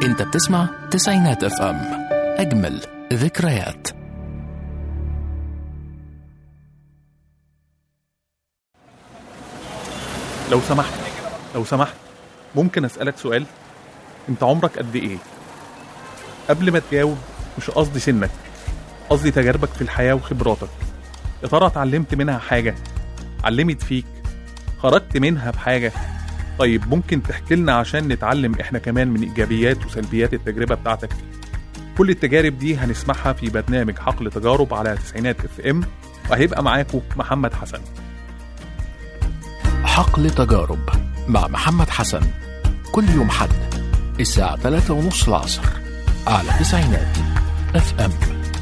انت بتسمع تسعينات اف ام اجمل ذكريات لو سمحت لو سمحت ممكن اسالك سؤال انت عمرك قد ايه قبل ما تجاوب مش قصدي سنك قصدي تجاربك في الحياه وخبراتك يا ترى اتعلمت منها حاجه علمت فيك خرجت منها بحاجه طيب ممكن تحكي لنا عشان نتعلم احنا كمان من ايجابيات وسلبيات التجربه بتاعتك كل التجارب دي هنسمعها في برنامج حقل تجارب على تسعينات اف ام وهيبقى معاكم محمد حسن حقل تجارب مع محمد حسن كل يوم حد الساعة 3 ونص العصر على تسعينات اف ام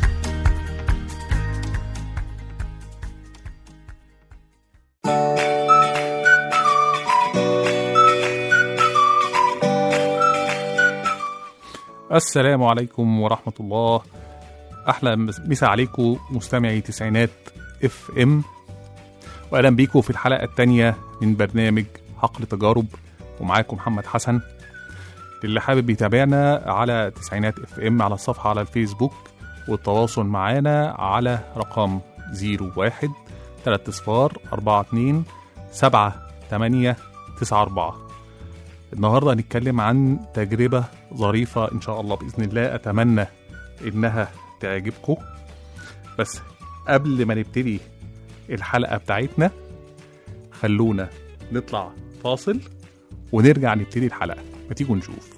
السلام عليكم ورحمة الله أحلى مسا عليكم مستمعي تسعينات اف ام وأهلا بيكم في الحلقة الثانية من برنامج حقل تجارب ومعاكم محمد حسن اللي حابب يتابعنا على تسعينات اف ام على الصفحة على الفيسبوك والتواصل معانا على رقم 01 3 صفار 42 7 8 9 4 النهاردة هنتكلم عن تجربة ظريفة إن شاء الله بإذن الله أتمنى إنها تعجبكم بس قبل ما نبتدي الحلقة بتاعتنا خلونا نطلع فاصل ونرجع نبتدي الحلقة ما تيجوا نشوف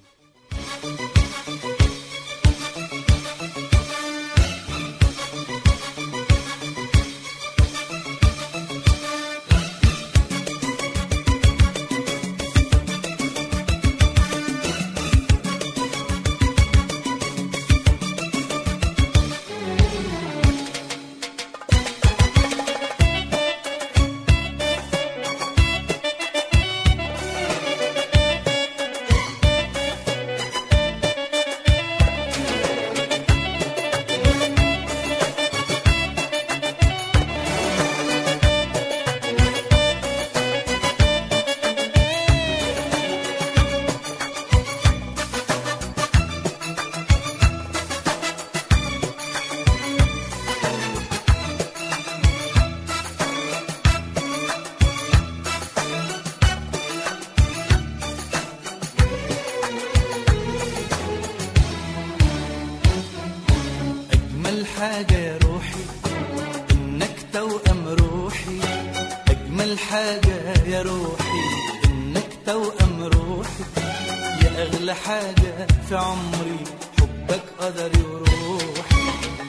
أجمل حاجة يا روحي إنك توأم روحي أجمل حاجة يا روحي إنك توأم روحي يا أغلى حاجة في عمري حبك قدري وروحي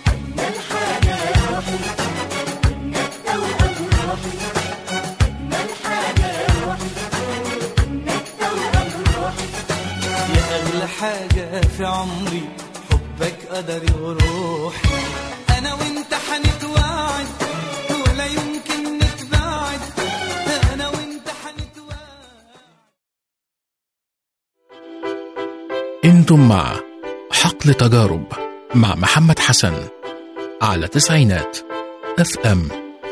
يا أغلى حاجة في عمري حبك قدري وروحي أنا وأنت حنتوعد ولا يمكن نتباعد أنا وأنت حنتوعد انتم مع حقل تجارب مع محمد حسن على تسعينات اف ام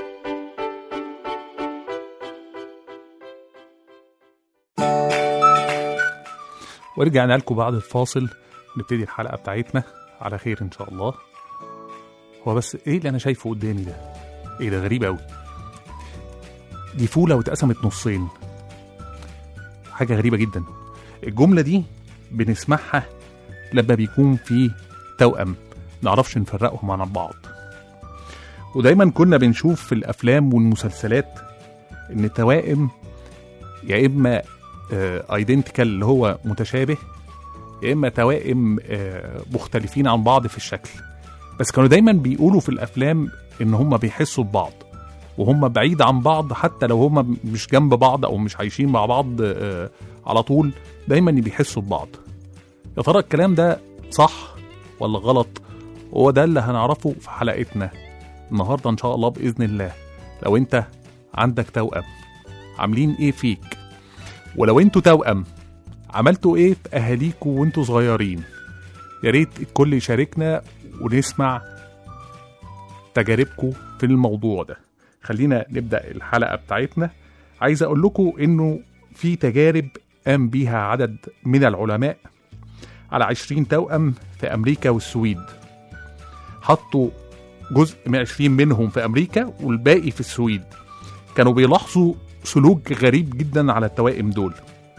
ورجعنا لكم بعد الفاصل نبتدي الحلقة بتاعتنا على خير إن شاء الله هو بس إيه اللي أنا شايفه قدامي ده إيه ده غريب أوي دي فولة واتقسمت نصين حاجة غريبة جدا الجملة دي بنسمعها لما بيكون في توأم نعرفش نفرقهم عن بعض ودايما كنا بنشوف في الأفلام والمسلسلات إن التوائم يا إما ايدنتيكال اللي هو متشابه يا اما توائم آه، مختلفين عن بعض في الشكل بس كانوا دايما بيقولوا في الافلام ان هم بيحسوا ببعض وهم بعيد عن بعض حتى لو هم مش جنب بعض او مش عايشين مع بعض آه، على طول دايما بيحسوا ببعض يا ترى الكلام ده صح ولا غلط هو ده اللي هنعرفه في حلقتنا النهارده ان شاء الله باذن الله لو انت عندك توأم عاملين ايه فيك ولو انتوا توأم عملتوا ايه في اهاليكوا وانتوا صغيرين يا ريت الكل يشاركنا ونسمع تجاربكم في الموضوع ده خلينا نبدأ الحلقة بتاعتنا عايز اقول لكم انه في تجارب قام بيها عدد من العلماء على 20 توأم في أمريكا والسويد حطوا جزء من 20 منهم في أمريكا والباقي في السويد كانوا بيلاحظوا سلوك غريب جدا على التوائم دول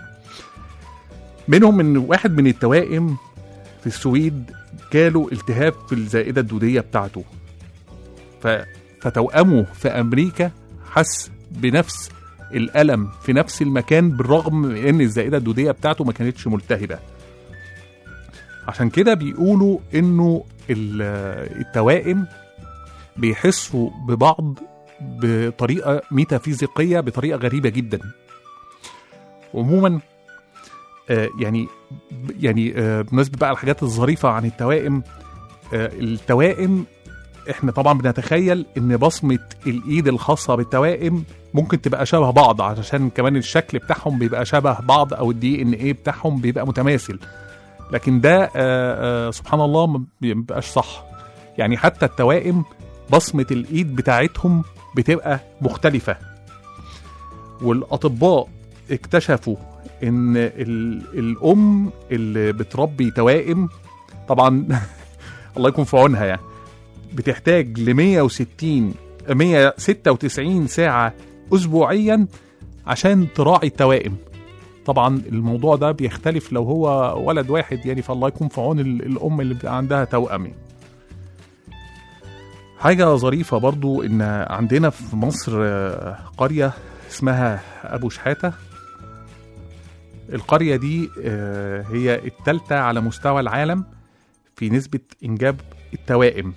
منهم ان واحد من التوائم في السويد جاله التهاب في الزائده الدوديه بتاعته ف... فتوأمه في امريكا حس بنفس الالم في نفس المكان بالرغم من ان الزائده الدوديه بتاعته ما كانتش ملتهبه عشان كده بيقولوا انه ال- التوائم بيحسوا ببعض بطريقه ميتافيزيقيه بطريقه غريبه جدا عموما آه، يعني يعني آه، بمناسبه بقى الحاجات الظريفه عن التوائم آه، التوائم احنا طبعا بنتخيل ان بصمه الايد الخاصه بالتوائم ممكن تبقى شبه بعض علشان كمان الشكل بتاعهم بيبقى شبه بعض او الدي ان ايه بتاعهم بيبقى متماثل لكن ده آه، آه، سبحان الله ما بيبقاش صح يعني حتى التوائم بصمه الايد بتاعتهم بتبقى مختلفه والاطباء اكتشفوا ان ال- الام اللي بتربي توائم طبعا الله يكون في عونها يعني بتحتاج ل 160 196 ساعه اسبوعيا عشان تراعي التوائم طبعا الموضوع ده بيختلف لو هو ولد واحد يعني فالله يكون في عون ال- الام اللي بيبقى عندها توأم يعني. حاجة ظريفة برضو إن عندنا في مصر آه، قرية اسمها أبو شحاتة القرية دي آه، هي التالتة على مستوى العالم في نسبة إنجاب التوائم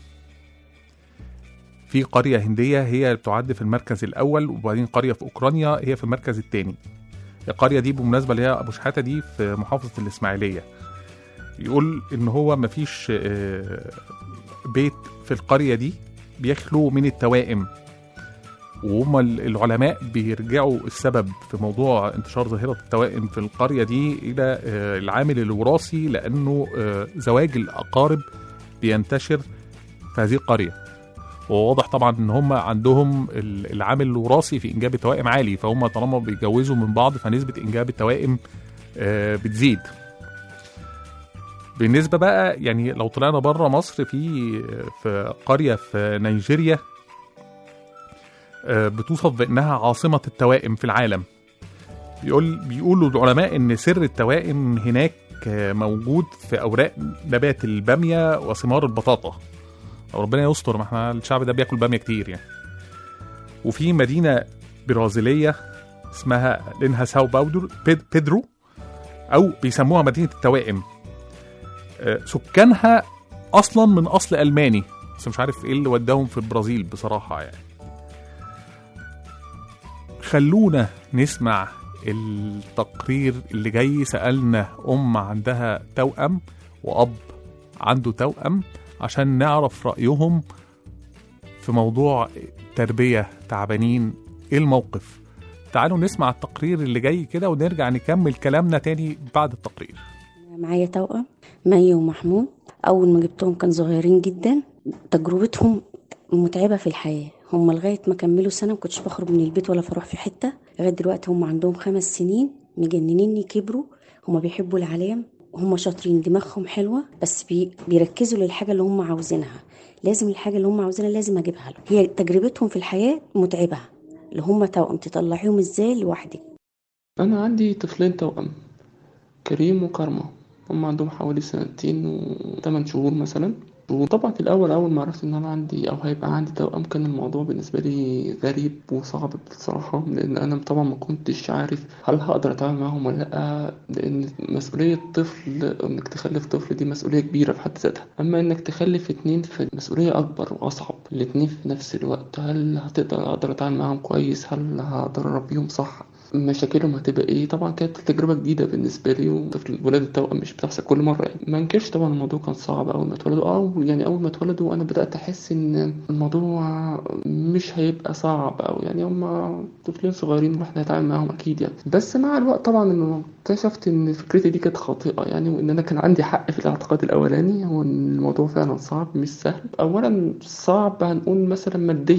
في قرية هندية هي بتعد في المركز الأول وبعدين قرية في أوكرانيا هي في المركز الثاني القرية دي بالمناسبة اللي هي أبو شحاتة دي في محافظة الإسماعيلية يقول إن هو مفيش آه، بيت في القرية دي بيخلو من التوائم وهم ال- العلماء بيرجعوا السبب في موضوع انتشار ظاهرة التوائم في القرية دي إلى آه، العامل الوراثي لأنه آه، زواج الأقارب بينتشر في هذه القرية وواضح طبعا ان هم عندهم ال- العامل الوراثي في انجاب التوائم عالي فهم طالما بيتجوزوا من بعض فنسبه انجاب التوائم آه، بتزيد بالنسبه بقى يعني لو طلعنا بره مصر في في قريه في نيجيريا آه، بتوصف بانها عاصمه التوائم في العالم بيقول بيقولوا العلماء ان سر التوائم هناك آه، موجود في اوراق نبات الباميه وثمار البطاطا ربنا يستر ما احنا الشعب ده بياكل باميه كتير يعني وفي مدينه برازيليه اسمها لينها ساو باودر بيد- بيدرو او بيسموها مدينه التوائم آه، سكانها اصلا من اصل الماني بس مش عارف ايه اللي وداهم في البرازيل بصراحه يعني خلونا نسمع التقرير اللي جاي سألنا أم عندها توأم وأب عنده توأم عشان نعرف رأيهم في موضوع تربية تعبانين إيه الموقف تعالوا نسمع التقرير اللي جاي كده ونرجع نكمل كلامنا تاني بعد التقرير معايا توأم مي ومحمود أول ما جبتهم كان صغيرين جدا تجربتهم متعبة في الحياة هم لغاية ما كملوا سنة مكنتش بخرج من البيت ولا بروح في حتة لغاية دلوقتي هم عندهم خمس سنين مجننيني كبروا هم بيحبوا العلام هم شاطرين دماغهم حلوة بس بي بيركزوا للحاجة اللي هم عاوزينها لازم الحاجة اللي هم عاوزينها لازم أجيبها لهم هي تجربتهم في الحياة متعبة اللي هم توأم تطلعيهم ازاي لوحدك أنا عندي طفلين توأم كريم وكارما هم عندهم حوالي سنتين وثمان شهور مثلا وطبعا في الأول أول ما عرفت إن أنا عندي أو هيبقى عندي توأم كان الموضوع بالنسبة لي غريب وصعب بصراحة لأن أنا طبعا ما كنتش عارف هل هقدر أتعامل معاهم ولا لأ لأن مسؤولية طفل إنك تخلف طفل دي مسؤولية كبيرة في حد ذاتها أما إنك تخلف اتنين فالمسؤولية أكبر وأصعب الاتنين في نفس الوقت هل هتقدر أقدر أتعامل معاهم كويس هل هقدر أربيهم صح مشاكلهم هتبقى ايه طبعا كانت تجربه جديده بالنسبه لي وطفل ولادة التوأم مش بتحصل كل مره يعني ما انكرش طبعا الموضوع كان صعب اول ما اتولدوا اه يعني اول ما اتولدوا انا بدات احس ان الموضوع مش هيبقى صعب او يعني هم طفلين صغيرين واحنا هنتعامل معاهم اكيد يعني بس مع الوقت طبعا انه اكتشفت ان فكرتي دي كانت خاطئه يعني وان انا كان عندي حق في الاعتقاد الاولاني هو ان الموضوع فعلا صعب مش سهل اولا صعب هنقول مثلا ماديا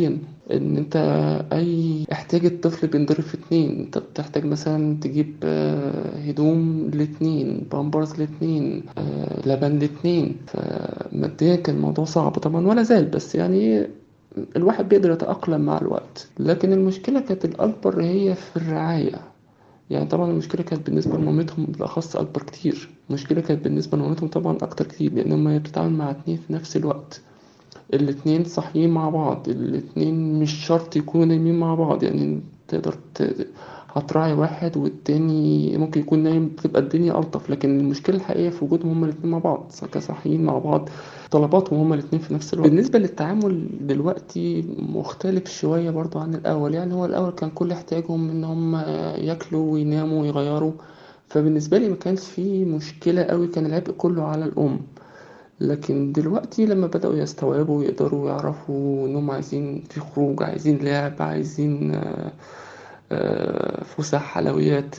ان انت اي احتياج الطفل بينضرب في اتنين انت بتحتاج مثلا تجيب آه، هدوم لاتنين بامبرز لاتنين آه، لبن لاتنين فماديا كان الموضوع صعب طبعا ولا زال بس يعني الواحد بيقدر يتأقلم مع الوقت لكن المشكلة كانت الأكبر هي في الرعاية يعني طبعا المشكلة كانت بالنسبة لمامتهم بالأخص أكبر كتير المشكلة كانت بالنسبة لمامتهم طبعا أكتر كتير لأن هما بتتعامل مع اتنين في نفس الوقت الاتنين صاحيين مع بعض الاتنين مش شرط يكونوا نايمين مع بعض يعني تقدر ت... هتراعي واحد والتاني ممكن يكون نايم بتبقى الدنيا ألطف لكن المشكلة الحقيقية في وجودهم هما الاتنين مع بعض صاحيين مع بعض طلباتهم هما الاتنين في نفس الوقت بالنسبة للتعامل دلوقتي مختلف شوية برضو عن الأول يعني هو الأول كان كل احتياجهم إن هم ياكلوا ويناموا ويغيروا فبالنسبة لي ما كانش في مشكلة قوي كان العبء كله على الأم لكن دلوقتي لما بدأوا يستوعبوا ويقدروا يعرفوا إنهم عايزين في خروج عايزين لعب عايزين آه، آه، فسح حلويات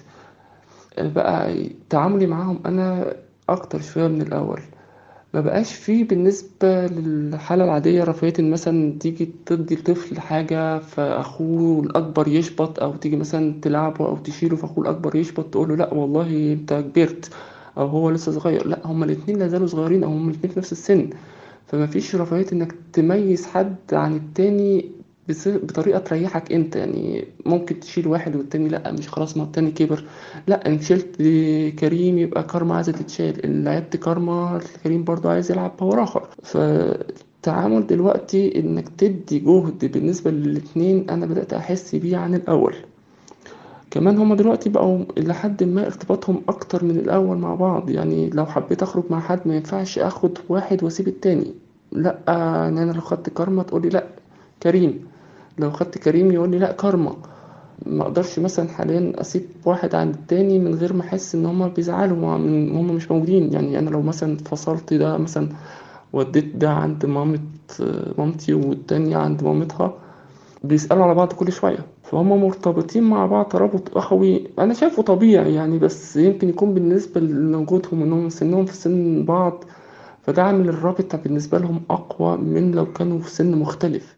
بقى تعاملي معاهم أنا أكتر شوية من الأول ما بقاش فيه بالنسبة للحالة العادية رفاهية إن مثلا تيجي تدي الطفل حاجة فأخوه الأكبر يشبط أو تيجي مثلا تلعبه أو تشيله فأخوه الأكبر يشبط تقوله لأ والله أنت كبرت أو هو لسه صغير لأ هما الاتنين لازالوا صغيرين أو هما الاتنين في نفس السن فما فيش رفاهية إنك تميز حد عن التاني بس- بطريقة تريحك انت يعني ممكن تشيل واحد والتاني لا مش خلاص ما التاني كبر لا ان شلت كريم يبقى كارما عايزة تتشال ان لعبت كارما كريم برضو عايز يلعب باور اخر فالتعامل دلوقتي انك تدي جهد بالنسبة للاتنين انا بدأت احس بيه عن الاول كمان هما دلوقتي بقوا لحد ما ارتباطهم اكتر من الاول مع بعض يعني لو حبيت اخرج مع حد ما ينفعش اخد واحد واسيب التاني لا ان انا لو خدت كارما تقولي لا كريم لو خدت كريم يقول لي لا كارما ما اقدرش مثلا حاليا اسيب واحد عند التاني من غير ما احس ان هما بيزعلوا مع- من هما مش موجودين يعني انا لو مثلا فصلت ده مثلا وديت ده عند مامة مامتي والتانية عند مامتها بيسألوا على بعض كل شوية فهم مرتبطين مع بعض ترابط أخوي أنا شايفه طبيعي يعني بس يمكن يكون بالنسبة لوجودهم إنهم سنهم في سن بعض فده عامل الرابط بالنسبة لهم أقوى من لو كانوا في سن مختلف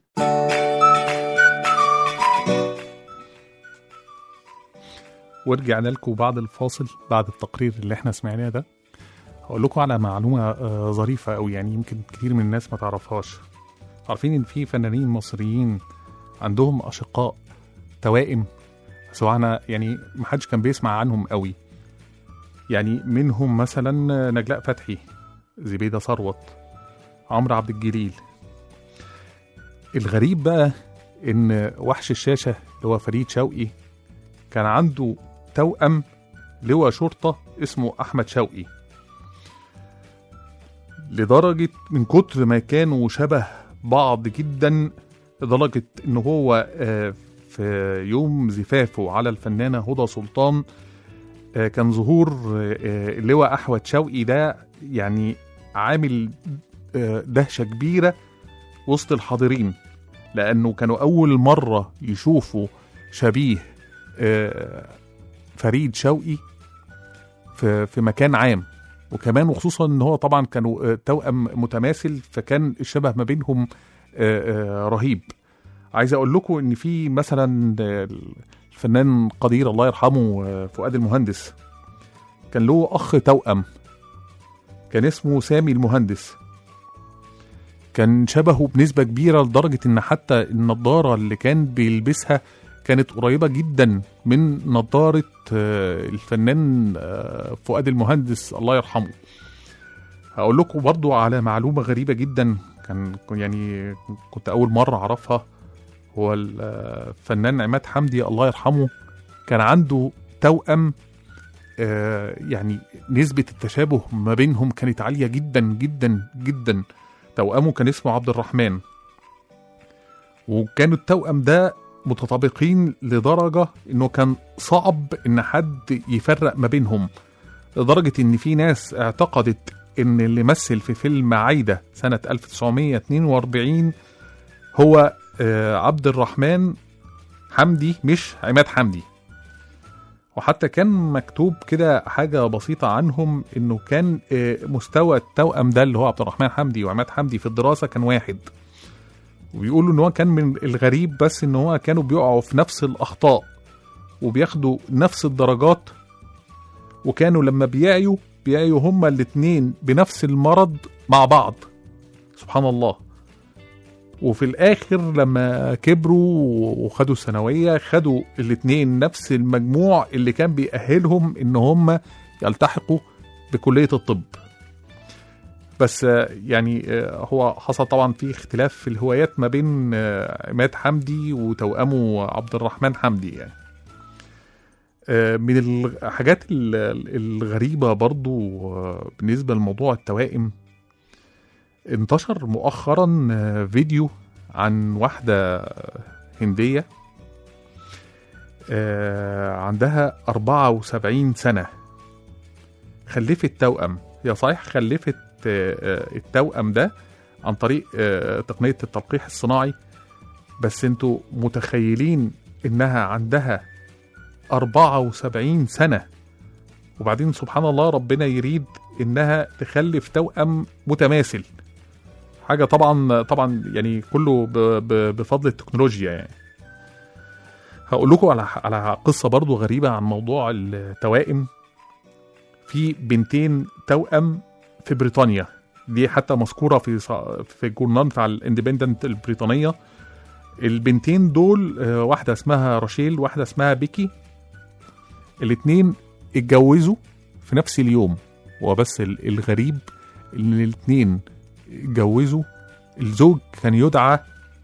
ورجعنا لكم بعد الفاصل بعد التقرير اللي احنا سمعناه ده هقول لكم على معلومة آه، ظريفة أو يعني يمكن كتير من الناس ما تعرفهاش عارفين إن في فنانين مصريين عندهم أشقاء توائم بس هو أنا يعني محدش كان بيسمع عنهم قوي يعني منهم مثلا نجلاء فتحي زبيدة ثروت عمرو عبد الجليل الغريب بقى إن وحش الشاشة اللي هو فريد شوقي كان عنده توأم لواء شرطة اسمه أحمد شوقي لدرجة من كتر ما كانوا شبه بعض جدا لدرجة إن هو آه، في يوم زفافه على الفنانة هدى سلطان آه، كان ظهور آه، آه، اللواء أحمد شوقي ده يعني عامل آه، دهشة كبيرة وسط الحاضرين لأنه كانوا أول مرة يشوفوا شبيه آه، فريد شوقي في في مكان عام وكمان وخصوصا ان هو طبعا كانوا آه، توأم متماثل فكان الشبه ما بينهم آه، آه، رهيب عايز اقول لكم ان في مثلا آه، الفنان قدير الله يرحمه آه، فؤاد المهندس كان له اخ توأم كان اسمه سامي المهندس كان شبهه بنسبة كبيرة لدرجة ان حتى النضارة اللي كان بيلبسها كانت قريبة جدا من نضارة آه، الفنان آه، فؤاد المهندس الله يرحمه هقول لكم برضو على معلومة غريبة جدا كان يعني كنت أول مرة أعرفها هو الفنان عماد حمدي الله يرحمه كان عنده توأم آه، يعني نسبة التشابه ما بينهم كانت عالية جدا جدا جدا توأمه كان اسمه عبد الرحمن وكان التوأم ده متطابقين لدرجة انه كان صعب ان حد يفرق ما بينهم لدرجة ان في ناس اعتقدت ان اللي مثل في فيلم عايدة سنة 1942 هو آه، عبد الرحمن حمدي مش عماد حمدي وحتى كان مكتوب كده حاجة بسيطة عنهم انه كان آه، مستوى التوأم ده اللي هو عبد الرحمن حمدي وعماد حمدي في الدراسة كان واحد وبيقولوا ان هو كان من الغريب بس ان هو كانوا بيقعوا في نفس الاخطاء وبياخدوا نفس الدرجات وكانوا لما بيعيوا بيعيوا هما الاتنين بنفس المرض مع بعض سبحان الله وفي الاخر لما كبروا وخدوا ثانويه خدوا الاتنين نفس المجموع اللي كان بيأهلهم ان هم يلتحقوا بكليه الطب بس آه، يعني آه، هو حصل طبعا في اختلاف في الهوايات ما بين آه، عماد حمدي وتوأمه عبد الرحمن حمدي يعني آه، من الحاجات ال- الغريبة برضو آه، بالنسبة لموضوع التوائم انتشر مؤخرا آه، فيديو عن واحدة هندية آه، عندها 74 سنة خلفت توأم هي صحيح خلفت آه، آه، التوأم ده عن طريق آه، تقنية التلقيح الصناعي بس انتوا متخيلين انها عندها 74 سنة وبعدين سبحان الله ربنا يريد انها تخلف توأم متماثل حاجة طبعا طبعا يعني كله ب- ب- بفضل التكنولوجيا يعني هقول لكم على على قصة برضو غريبة عن موضوع التوائم في بنتين توأم في بريطانيا دي حتى مذكورة في ص- في الجورنال بتاع الاندبندنت البريطانية البنتين دول آه، واحدة اسمها راشيل واحدة اسمها بيكي الاتنين اتجوزوا في نفس اليوم وبس ال- الغريب ان الاتنين اتجوزوا الزوج كان يدعى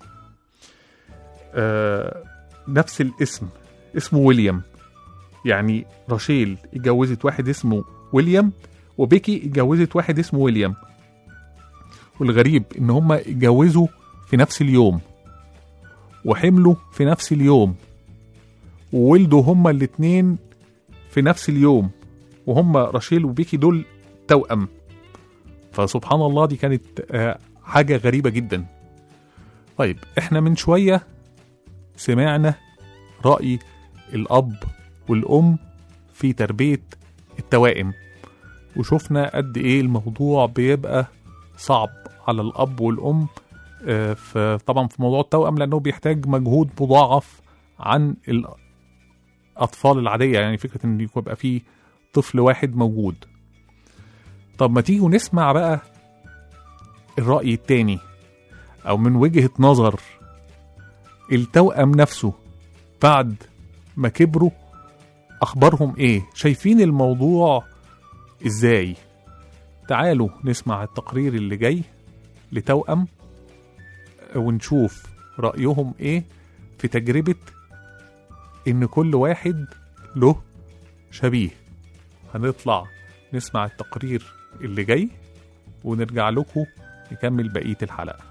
آه نفس الاسم اسمه ويليام يعني راشيل اتجوزت واحد اسمه ويليام وبيكي اتجوزت واحد اسمه ويليام والغريب ان هما اتجوزوا في نفس اليوم وحملوا في نفس اليوم وولدوا هما الاتنين في نفس اليوم وهما راشيل وبيكي دول توأم فسبحان الله دي كانت آه، حاجة غريبة جدا طيب احنا من شوية سمعنا رأي الأب والأم في تربية التوائم وشفنا قد ايه الموضوع بيبقى صعب على الأب والأم آه، في طبعا في موضوع التوأم لأنه بيحتاج مجهود مضاعف عن الأطفال العادية يعني فكرة إن يبقى فيه طفل واحد موجود طب ما تيجوا نسمع بقى الرأي التاني أو من وجهة نظر التوأم نفسه بعد ما كبروا أخبارهم إيه شايفين الموضوع إزاي تعالوا نسمع التقرير اللي جاي لتوأم ونشوف رأيهم إيه في تجربة إن كل واحد له شبيه هنطلع نسمع التقرير اللي جاي ونرجع لكم نكمل بقية الحلقة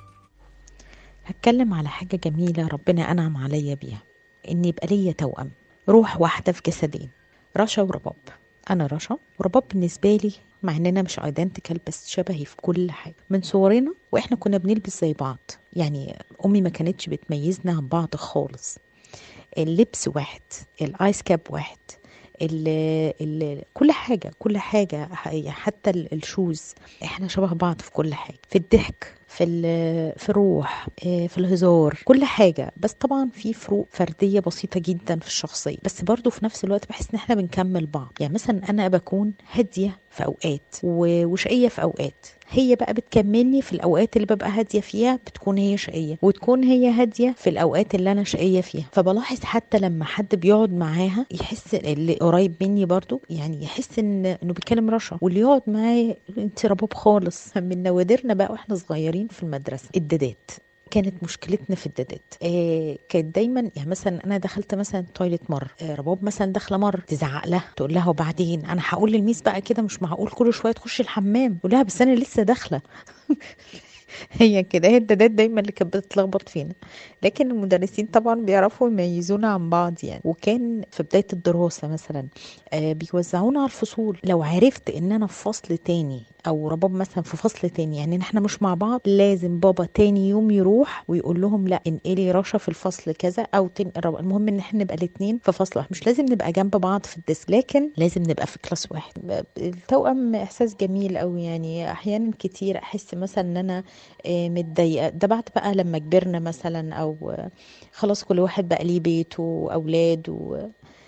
هتكلم على حاجة جميلة ربنا أنعم عليا بيها إن يبقى ليا توأم روح واحدة في جسدين رشا ورباب أنا رشا ورباب بالنسبة لي مع إننا مش ايدنتيكال بس شبهي في كل حاجة من صغرنا وإحنا كنا بنلبس زي بعض يعني أمي ما كانتش بتميزنا عن بعض خالص اللبس واحد الايس كاب واحد ال ال كل حاجة كل حاجة ح- حتى ال- الشوز احنا شبه بعض في كل حاجة في الضحك في ال- في الروح آه، في الهزار كل حاجة بس طبعا في فروق فردية بسيطة جدا في الشخصية بس برضو في نفس الوقت بحس ان احنا بنكمل بعض يعني مثلا انا بكون هادية في اوقات و- وشقية في اوقات هي بقى بتكملني في الاوقات اللي ببقى هاديه فيها بتكون هي شقيه وتكون هي هاديه في الاوقات اللي انا شقيه فيها فبلاحظ حتى لما حد بيقعد معاها يحس اللي قريب مني برضو يعني يحس ان انه بيتكلم رشا واللي يقعد معايا انت رباب خالص من نوادرنا بقى واحنا صغيرين في المدرسه الدادات كانت مشكلتنا في الدادات آه كانت دايما يعني مثلا انا دخلت مثلا التويليت مره آه رباب مثلا داخله مره تزعق لها تقول لها وبعدين انا هقول للميس بقى كده مش معقول كل شويه تخش الحمام تقول لها بس انا لسه داخله هي كده هي الدادات دايما اللي كانت بتتلخبط فينا لكن المدرسين طبعا بيعرفوا يميزونا عن بعض يعني وكان في بدايه الدراسه مثلا آه بيوزعونا على الفصول لو عرفت ان انا في فصل تاني او رباب مثلا في فصل تاني يعني إن احنا مش مع بعض لازم بابا تاني يوم يروح ويقول لهم لا انقلي رشا في الفصل كذا او تنقل ربا. المهم ان احنا نبقى الاثنين في فصل واحد مش لازم نبقى جنب بعض في الديسك لكن لازم نبقى في كلاس واحد التوأم احساس جميل قوي يعني احيانا كتير احس مثلا ان انا آه، متضايقة ده بعد بقى لما كبرنا مثلا أو آه، خلاص كل واحد بقى ليه بيت وأولاد و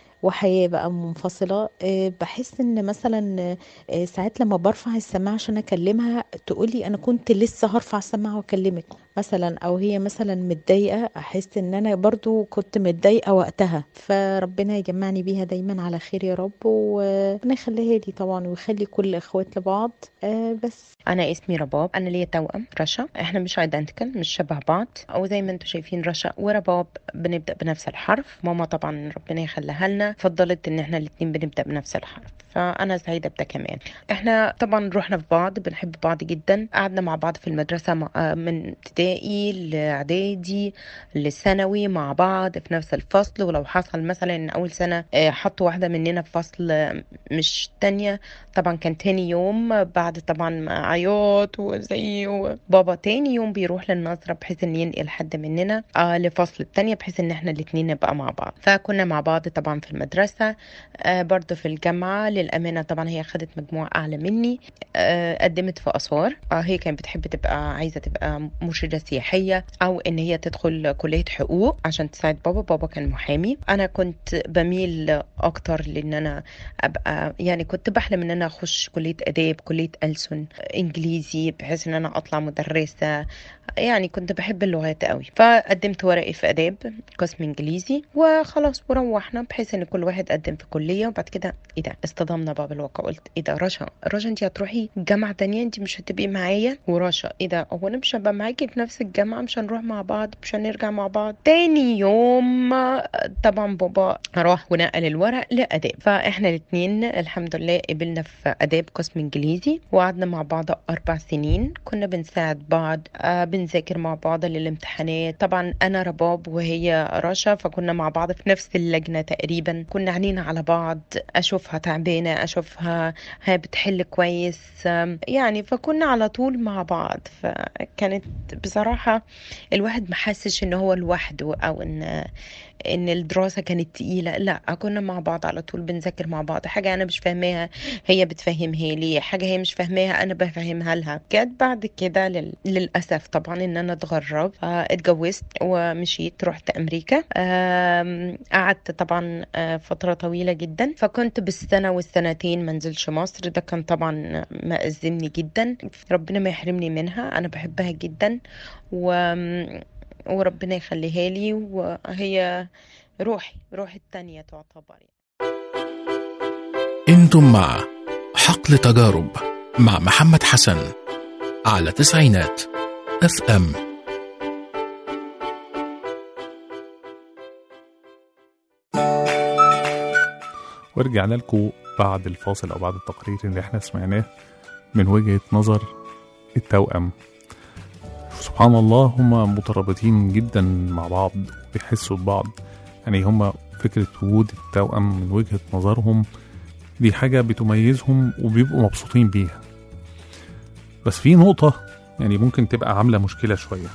وحياة بقى منفصلة آه، بحس ان مثلا آه، ساعات لما برفع السماعة عشان اكلمها تقولي انا كنت لسه هرفع السماعة واكلمك مثلا او هي مثلا متضايقة احس ان انا برضو كنت متضايقة وقتها فربنا يجمعني بيها دايما على خير يا رب وربنا يخليها لي طبعا ويخلي كل الاخوات لبعض آه، بس انا اسمي رباب انا ليا توأم رشا احنا مش ايدنتيكال مش شبه بعض او زي ما انتم شايفين رشا ورباب بنبدا بنفس الحرف ماما طبعا ربنا يخليها لنا فضلت ان احنا الاتنين بنبدا بنفس الحرف فانا سعيده بده كمان احنا طبعا رحنا في بعض بنحب بعض جدا قعدنا مع بعض في المدرسه مع- آه، من ابتدائي لاعدادي لثانوي مع بعض في نفس الفصل ولو حصل مثلا ان اول سنه آه، حطوا واحده مننا في فصل آه، مش تانية طبعا كان تاني يوم بعد طبعا ما عياط وزي بابا تاني يوم بيروح للنظرة بحيث ان ينقل حد مننا آه لفصل التانية بحيث ان احنا الاتنين نبقى مع بعض فكنا مع بعض طبعا في المدرسة آه برضو في الجامعة للأمانة طبعا هي خدت مجموعة أعلى مني آه قدمت في أسوار آه هي كانت بتحب تبقى عايزة تبقى مرشدة سياحية أو إن هي تدخل كلية حقوق عشان تساعد بابا بابا كان محامي أنا كنت بميل أكتر لأن أنا ابقى يعني كنت بحلم ان انا اخش كليه اداب كليه ألسن انجليزي بحيث ان انا اطلع مدرسه يعني كنت بحب اللغات قوي فقدمت ورقي في اداب قسم انجليزي وخلاص وروحنا بحيث ان كل واحد قدم في كليه وبعد كده ايه ده اصطدمنا بقى بالواقع قلت ايه ده رشا رشا انت هتروحي جامعه تانية انت مش هتبقي معايا ورشا ايه ده هو انا مش هبقى معاكي في نفس الجامعه مش هنروح مع بعض مش هنرجع مع بعض تاني يوم طبعا بابا راح ونقل الورق لاداب فاحنا الاثنين الحمد لله قبلنا في اداب قسم انجليزي وقعدنا مع بعض اربع سنين كنا بنساعد بعض آه بنذاكر مع بعض للامتحانات طبعا انا رباب وهي رشا فكنا مع بعض في نفس اللجنه تقريبا كنا عينينا على بعض اشوفها تعبانه اشوفها هي بتحل كويس آم، يعني فكنا على طول مع بعض فكانت بصراحه الواحد محسش ان هو لوحده او ان ان الدراسه كانت تقيله لا كنا مع بعض على طول بنذاكر مع بعض حاجه انا مش فاهماها هي بتفهمها لي حاجه هي مش فاهماها انا بفهمها لها جت بعد كده لل... للاسف طبعا ان انا اتغرب فاتجوزت ومشيت رحت امريكا آم، قعدت طبعا آه، فتره طويله جدا فكنت بالسنه والسنتين منزلش مصر ده كان طبعا مأزمني جدا ربنا ما يحرمني منها انا بحبها جدا و وربنا يخليها لي وهي روحي روحي التانية تعتبر انتم مع حقل تجارب مع محمد حسن على تسعينات اف ام ورجعنا لكم بعد الفاصل او بعد التقرير اللي احنا سمعناه من وجهة نظر التوأم سبحان الله هم مترابطين جدا مع بعض بيحسوا ببعض يعني هم فكرة وجود التوأم من وجهة نظرهم دي حاجة بتميزهم وبيبقوا مبسوطين بيها بس في نقطة يعني ممكن تبقى عاملة مشكلة شوية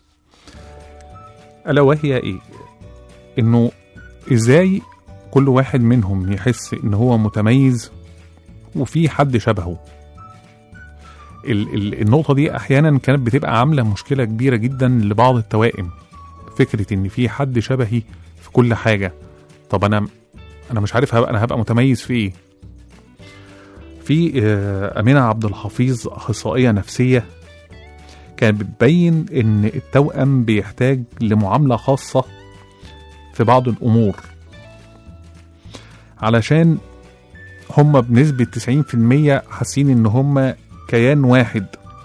ألا وهي إيه؟ إنه إزاي كل واحد منهم يحس إن هو متميز وفي حد شبهه ال- ال- النقطة دي أحيانا كانت بتبقى عاملة مشكلة كبيرة جدا لبعض التوائم فكرة إن في حد شبهي في كل حاجة طب أنا أنا مش عارف هبقى أنا هبقى متميز في إيه في آه، أمينة عبد الحفيظ أخصائية نفسية كانت بتبين إن التوأم بيحتاج لمعاملة خاصة في بعض الأمور علشان هم بنسبة 90% حاسين إن هم كيان واحد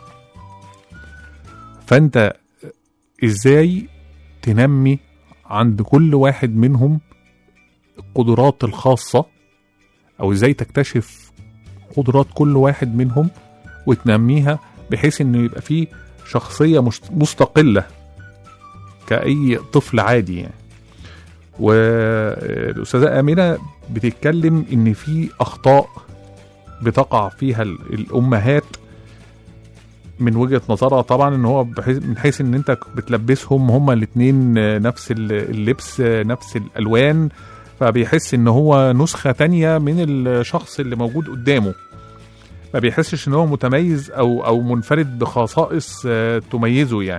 فأنت إزاي تنمي عند كل واحد منهم القدرات الخاصة أو إزاي تكتشف قدرات كل واحد منهم وتنميها بحيث إنه يبقى فيه شخصية مش- مستقلة كأي طفل عادي يعني والأستاذة آمنة بتتكلم إن في أخطاء بتقع فيها ال- الأمهات من وجهة نظرها طبعا ان هو بحيث من حيث ان انت بتلبسهم هما الاتنين نفس ال- اللبس نفس الالوان فبيحس ان هو نسخة تانية من الشخص اللي موجود قدامه ما بيحسش ان هو متميز او او منفرد بخصائص آه، تميزه يعني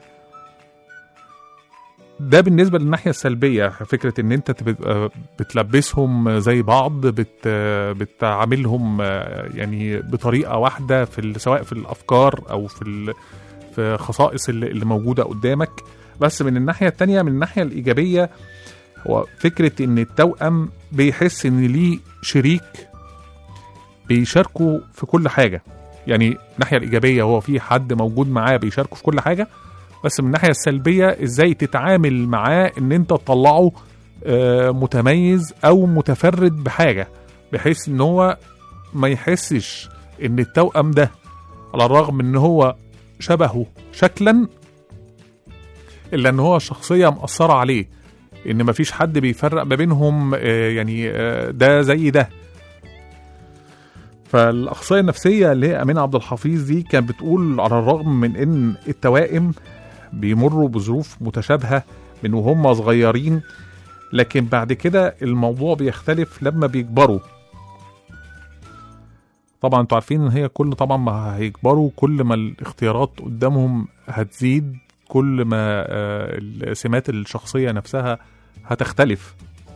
ده بالنسبه للناحيه السلبيه فكره ان انت تبقى بتلبسهم زي بعض بت بتعاملهم آه، يعني بطريقه واحده في ال- سواء في الافكار او في ال- في خصائص اللي اللي موجوده قدامك بس من الناحيه التانية من الناحيه الايجابيه هو فكره ان التوأم بيحس ان ليه شريك بيشاركوا في كل حاجه يعني الناحيه الايجابيه هو في حد موجود معاه بيشاركه في كل حاجه بس من الناحيه السلبيه ازاي تتعامل معاه ان انت تطلعه آه، متميز او متفرد بحاجه بحيث ان هو ما يحسش ان التوأم ده على الرغم ان هو شبهه شكلا الا ان هو الشخصيه مأثره عليه ان مفيش حد بيفرق ما بينهم آه، يعني آه، ده زي ده فالاخصائيه النفسيه اللي هي امينه عبد الحفيظ دي كانت بتقول على الرغم من ان التوائم بيمروا بظروف متشابهه من وهم صغيرين لكن بعد كده الموضوع بيختلف لما بيكبروا طبعا انتوا عارفين ان هي كل طبعا ما هيكبروا كل ما الاختيارات قدامهم هتزيد كل ما آه، السمات الشخصيه نفسها هتختلف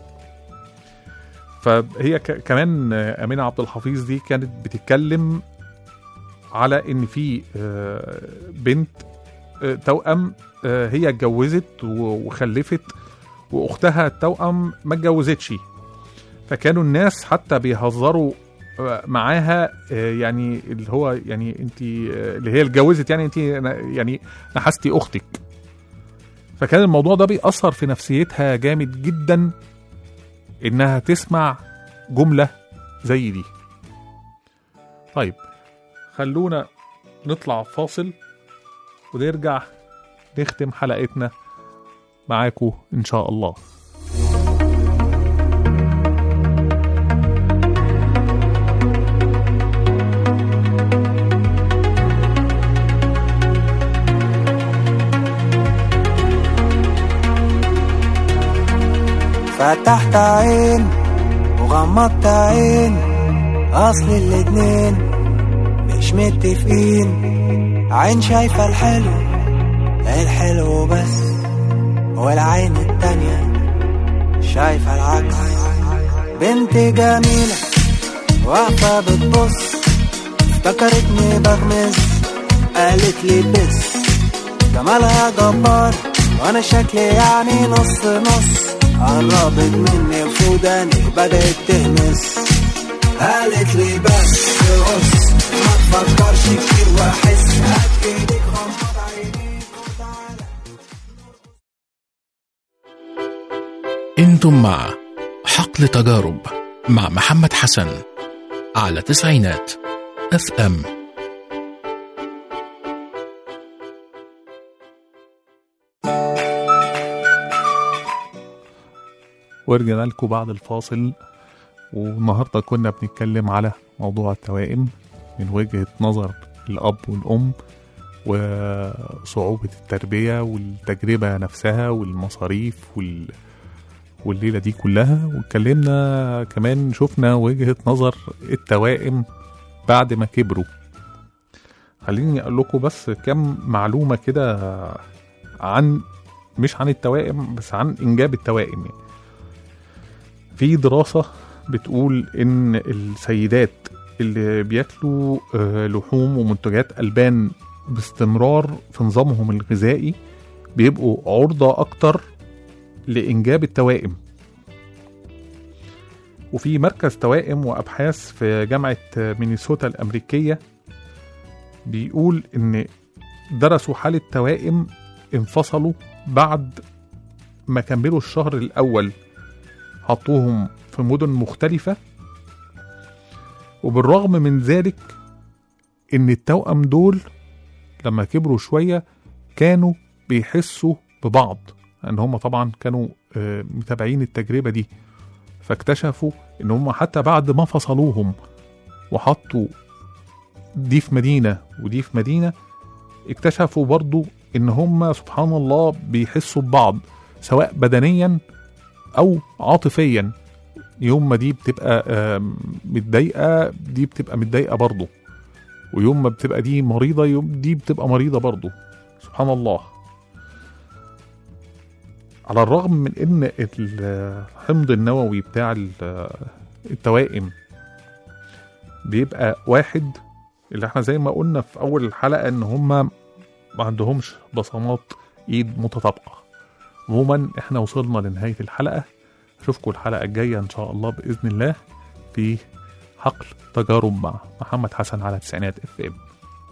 فهي ك- كمان آه، امينه عبد الحفيظ دي كانت بتتكلم على ان في آه، بنت آه، توأم آه، هي اتجوزت و- وخلفت واختها التوأم ما اتجوزتش فكانوا الناس حتى بيهزروا آه، معاها آه، يعني اللي هو يعني انت آه، اللي هي اتجوزت يعني انت يعني نحستي اختك فكان الموضوع ده بيأثر في نفسيتها جامد جدا انها تسمع جملة زي دي طيب خلونا نطلع فاصل ونرجع نختم حلقتنا معاكم ان شاء الله فتحت عين وغمضت عين اصل الاتنين مش متفقين عين شايفة الحلو الحلو بس والعين التانية شايفة العكس بنت جميلة واقفة بتبص افتكرتني بغمز قالت لي بس جمالها جبار وانا شكلي يعني نص نص قربت مني وفوداني بدأت تهمس قالت لي بس بص ما تفكرش كتير واحس هات ايديك غمض عينيك وتعالى انتم مع حقل تجارب مع محمد حسن على تسعينات اف ام ورجعنا لكم بعد الفاصل والنهارده كنا بنتكلم على موضوع التوائم من وجهة نظر الأب والأم وصعوبة التربية والتجربة نفسها والمصاريف وال... والليلة دي كلها واتكلمنا كمان شفنا وجهة نظر التوائم بعد ما كبروا خليني أقول لكم بس كم معلومة كده عن مش عن التوائم بس عن إنجاب التوائم يعني. في دراسة بتقول إن السيدات اللي بياكلوا آه، لحوم ومنتجات ألبان باستمرار في نظامهم الغذائي بيبقوا عرضة أكتر لإنجاب التوائم وفي مركز توائم وأبحاث في جامعة مينيسوتا الأمريكية بيقول إن درسوا حالة توائم انفصلوا بعد ما كملوا الشهر الأول حطوهم في مدن مختلفة وبالرغم من ذلك إن التوأم دول لما كبروا شوية كانوا بيحسوا ببعض لأن هم طبعا كانوا آه، متابعين التجربة دي فاكتشفوا إن هم حتى بعد ما فصلوهم وحطوا دي في مدينة ودي في مدينة اكتشفوا برضو إن هم سبحان الله بيحسوا ببعض سواء بدنيا او عاطفيا يوم ما دي بتبقى آم، متضايقه دي بتبقى متضايقه برضه ويوم ما بتبقى دي مريضة يوم دي بتبقى مريضة برضو سبحان الله على الرغم من ان الحمض النووي بتاع ال- التوائم بيبقى واحد اللي احنا زي ما قلنا في اول الحلقة ان هما ما عندهمش بصمات ايد متطابقة عموما احنا وصلنا لنهاية الحلقة اشوفكم الحلقة الجاية ان شاء الله بإذن الله في حقل تجارب مع محمد حسن على تسعينات اف ام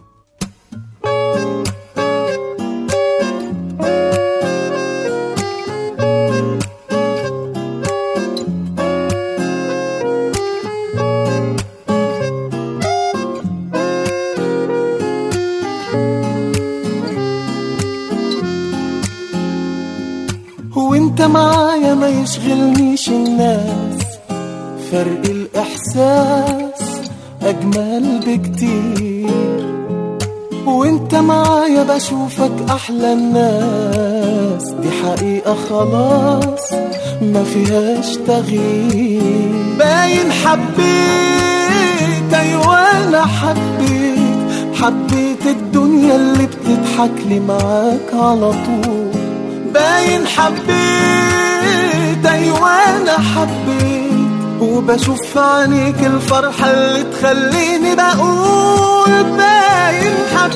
وانت معايا ما يشغلنيش الناس فرق الإحساس أجمل بكتير وانت معايا بشوفك أحلى الناس دي حقيقة خلاص ما فيهاش تغيير باين حبيت أيوة أنا حبيت حبيت الدنيا اللي بتضحك لي معاك على طول باين حبيت ايوه انا حبيت وبشوف في عينيك الفرحة اللي تخليني بقول باين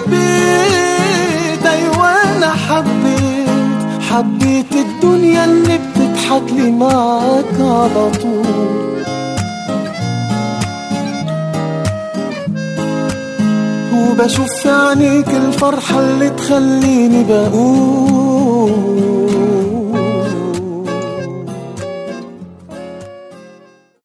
حبيت ايوه انا حبيت حبيت الدنيا اللي بتضحك لي معاك على طول وبشوف في عينيك الفرحة اللي تخليني بقول